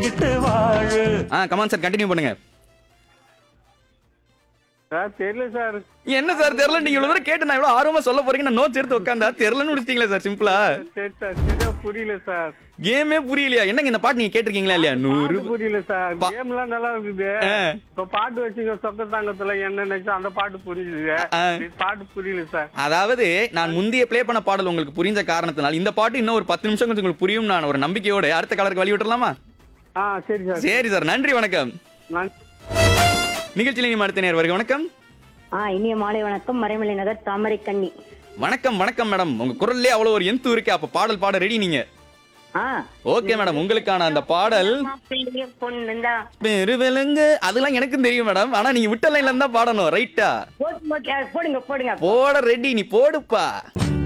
புரிஞ்சுக்கிட்டு வாழு ஆ கமான் சார் கண்டினியூ பண்ணுங்க சார் தெரியல சார் என்ன சார் தெரியல நீங்க இவ்வளவு தூரம் கேட்டு நான் இவ்வளவு ஆர்வமா சொல்ல போறீங்க நான் நோட்ஸ் எடுத்து உட்காந்தா தெரியலன்னு முடிச்சிட்டீங்களா சார் சிம்பிளா சரி சார் சரியா புரியல சார் கேமே புரியலையா என்னங்க இந்த பாட்டு நீங்க கேட்டிருக்கீங்களா இல்லையா நூறு பாட்டு புரியல சார் பா- கேம் எல்லாம் நல்லா இருக்குது ஆ. இப்ப பாட்டு வச்சுங்க சொக்க தாங்கத்துல என்ன நினைச்சா அந்த பாட்டு புரியுது ஆ. இது பாட்டு புரியல சார் அதாவது நான் முந்தைய ப்ளே பண்ண பாடல் உங்களுக்கு புரிஞ்ச காரணத்தினால் இந்த பாட்டு இன்னும் ஒரு பத்து நிமிஷம் கொஞ்சம் உங்களுக்கு புரியும் நான் ஒரு நம்பிக்கையோட அடுத்த கலருக்கு வழி விட்டுறலாமா ஆ சரி சார் சரி சார் நன்றி வணக்கம் நான் நிகழ்ச்சியில் நீ அடுத்த நேர் வருக வணக்கம் ஆ இனிய மாலை வணக்கம் மறைமலை நகர் தாமரை கண்ணி வணக்கம் வணக்கம் மேடம் உங்க குரல்லே அவ்வளவு ஒரு எந்து இருக்கு அப்ப பாடல் பாட ரெடி நீங்க ஆ ஓகே மேடம் உங்களுக்கான அந்த பாடல் மாப்பிள்ளைய பொண்ணுந்தா பெருவிலங்கு அதெல்லாம் எனக்கும் தெரியும் மேடம் ஆனா நீங்க விட்ட லைன்ல இருந்தா பாடணும் ரைட்டா போட்டு போட்டு போடுங்க போடுங்க போட ரெடி நீ போடுப்பா